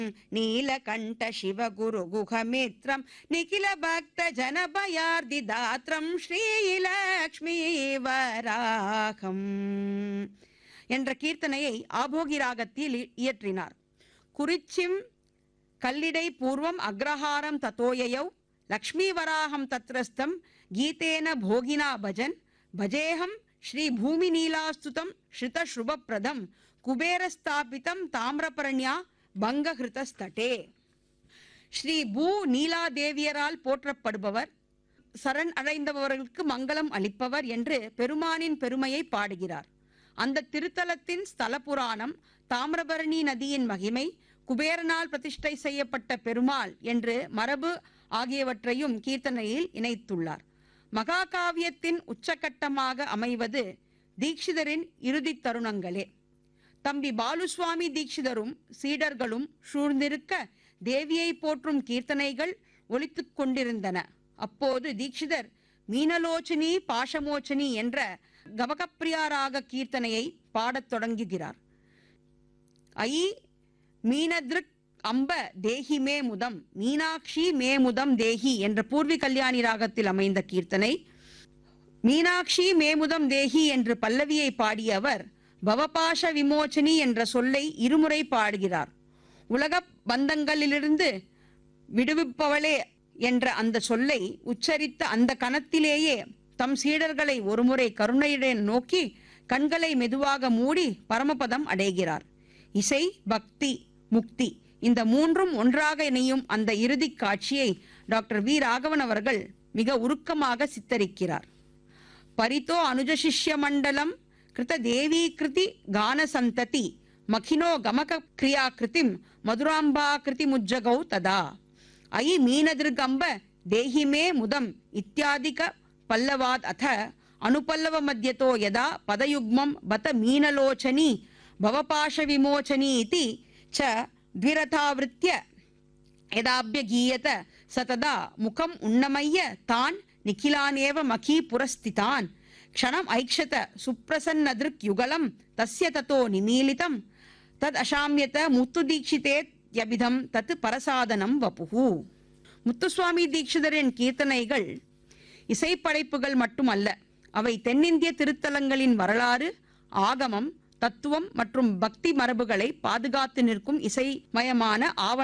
నీలకంఠ శివ గురు గుహమిత్రం నిఖిల భక్త జన భయార్దిదాత్రం ஸ்ரீலக்ஷ்மி வராகம் என்ற கீர்த்தனையை ஆபோகி ராகத்தில் இ- இயற்றினார் குறிச்சிம் கல்லிடை பூர்வம் அக்ரஹாரம் தத்தோயயௌ லக்ஷ்மீ வராகம் தத்ரஸ்தம் கீதேன போகினா பஜன் பஜேஹம் ஸ்ரீ பூமி நீலாஸ்துதம் ஸ்ருத சுபப்பிரதம் குபேரஸ்தாபிதம் தாமிரபரண்யா பங்கஹிருதஸ்தட்டே ஸ்ரீ பூ நீலாதேவியரால் போற்றப்படுபவர் சரண் அடைந்தவர்களுக்கு மங்களம் அளிப்பவர் என்று பெருமானின் பெருமையை பாடுகிறார் அந்த திருத்தலத்தின் ஸ்தல புராணம் தாமிரபரணி நதியின் மகிமை குபேரனால் பிரதிஷ்டை செய்யப்பட்ட பெருமாள் என்று மரபு ஆகியவற்றையும் கீர்த்தனையில் இணைத்துள்ளார் மகாகாவியத்தின் உச்சகட்டமாக அமைவது தீட்சிதரின் இறுதித் தருணங்களே தம்பி பாலுசுவாமி தீட்சிதரும் சீடர்களும் சூழ்ந்திருக்க தேவியை போற்றும் கீர்த்தனைகள் ஒலித்துக் கொண்டிருந்தன அப்போது தீட்சிதர் மீனலோச்சினி பாஷமோச்சனி என்ற கவகப்பிரியாராக கீர்த்தனையை பாடத் தொடங்குகிறார் ஐ மீனதிருக் அம்ப தேஹி மே முதம் மீனாட்சி மே முதம் தேஹி என்ற பூர்வி கல்யாணி ராகத்தில் அமைந்த கீர்த்தனை மீனாட்சி மேமுதம் தேஹி என்று பல்லவியை பாடிய அவர் பவபாஷ விமோச்சனி என்ற சொல்லை இருமுறை பாடுகிறார் உலக பந்தங்களிலிருந்து விடுவிப்பவளே என்ற அந்த சொல்லை உச்சரித்த அந்த கணத்திலேயே தம் சீடர்களை ஒருமுறை கருணையுடன் நோக்கி கண்களை மெதுவாக மூடி பரமபதம் அடைகிறார் இசை பக்தி முக்தி இந்த மூன்றும் ஒன்றாக இணையும் அந்த இறுதிக் காட்சியை டாக்டர் வி ராகவன் அவர்கள் மிக உருக்கமாக சித்தரிக்கிறார் परितो अनुजशिष्यमण्डलं कृतदेवीकृति गानसन्तति मखिनो गमकक्रियाकृतिं मधुराम्बाकृतिमुज्जगौ तदा अयि मीनदृगम्ब देहि मे मुदम् इत्यादिक पल्लवाद् अथ अनुपल्लवमध्यतो यदा पदयुग्मं बत मीनलोचनी भवपाशविमोचनी इति च द्विरथावृत्य यदाभ्यगीयत स तदा मुखम् उन्नमय्य तान् निखिलानेव मखी पुरस्थितान् क्षणम् ऐक्षत सुप्रसन्नदृक् युगलं तस्य ततो निमीलितं तदशाम्यत முத்துதீட்சிதேத்யபிதம் தத் பரசாதனம் வபுகு முத்துசுவாமி தீட்சிதரின் கீர்த்தனைகள் இசைப்படைப்புகள் மட்டுமல்ல அவை தென்னிந்திய திருத்தலங்களின் வரலாறு ஆகமம் தத்துவம் மற்றும் பக்தி மரபுகளை பாதுகாத்து நிற்கும் இசைமயமான ஆவண